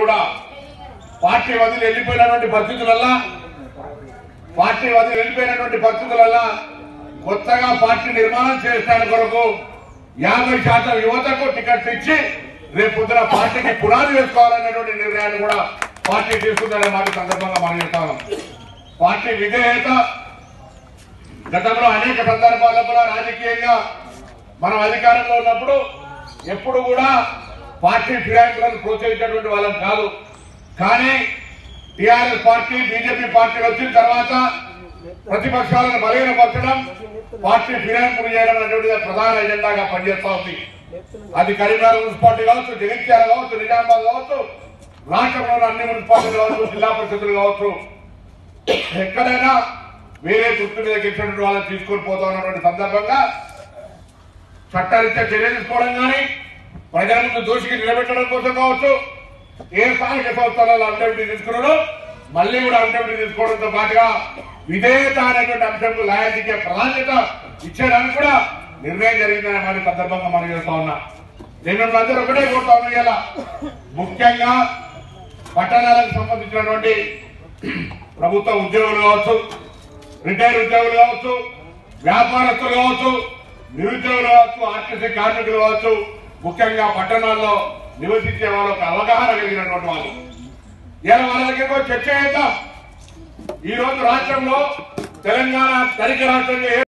కూడా పార్టీ వదిలి వెళ్ళిపోయినటువంటి పరిస్థితులల్లా పార్టీ వదిలి వెళ్ళిపోయినటువంటి పరిస్థితులల్లా కొత్తగా పార్టీ నిర్మాణం చేయడానికి కొరకు యాభై శాతం యువతకు టికెట్లు ఇచ్చి రేపు పొద్దున పార్టీకి పునాది వేసుకోవాలనేటువంటి నిర్ణయాన్ని కూడా పార్టీ తీసుకుందనే మాట సందర్భంగా మనం చెప్తాను పార్టీ విధేయత గతంలో అనేక సందర్భాల్లో కూడా రాజకీయంగా మనం అధికారంలో ఉన్నప్పుడు ఎప్పుడు కూడా పార్టీ ఫిరాయింపులను ప్రోత్సహించేటువంటి వాళ్ళం కాదు కానీ టిఆర్ఎస్ పార్టీ బీజేపీ పార్టీలు వచ్చిన తర్వాత ప్రతిపక్షాలను బలహీనపరచడం పార్టీ ఫిరాయింపులు చేయడం అనేటువంటిది ప్రధాన ఎజెండాగా పనిచేస్తా ఉంది అది కరీంనగర్ మున్సిపాలిటీ కావచ్చు జగిత్యాల కావచ్చు నిజామాబాద్ కావచ్చు రాష్ట్రంలోని అన్ని మున్సిపాలిటీలు కావచ్చు జిల్లా పరిషత్తులు కావచ్చు ఎక్కడైనా వేరే గుర్తు మీద గెలిచినటువంటి వాళ్ళని తీసుకొని పోతా ఉన్నటువంటి సందర్భంగా చట్టారీత్యా చర్య తీసుకోవడం కానీ ప్రజల ముందు దోషికి నిలబెట్టడం కోసం కావచ్చు ఏ స్థానిక సంస్థలలో అంటెంప్టీ తీసుకున్నాడో మళ్ళీ కూడా అంటెంప్టీ తీసుకోవడంతో పాటుగా విధేయత అనేటువంటి అంశంకు లాయల్టీకి ప్రాధాన్యత ఇచ్చేయడానికి కూడా నిర్ణయం జరిగిందనే మరి సందర్భంగా మనం చేస్తా ఉన్నా నేను మిమ్మల్ని అందరూ ఒకటే కోరుతా ఉన్నా ఇలా ముఖ్యంగా పట్టణాలకు సంబంధించినటువంటి ప్రభుత్వ ఉద్యోగులు కావచ్చు రిటైర్ ఉద్యోగులు కావచ్చు వ్యాపారస్తులు కావచ్చు నిరుద్యోగులు కావచ్చు ఆర్టీసీ కార్మికులు కావచ్చు ముఖ్యంగా పట్టణాల్లో నివసించే వాళ్ళకు అవగాహన కలిగినటువంటి వాళ్ళు ఇలా వాళ్ళ దగ్గర చర్చ చేద్దాం ఈ రోజు రాష్ట్రంలో తెలంగాణ ధనిక రాష్ట్రంగా ఏ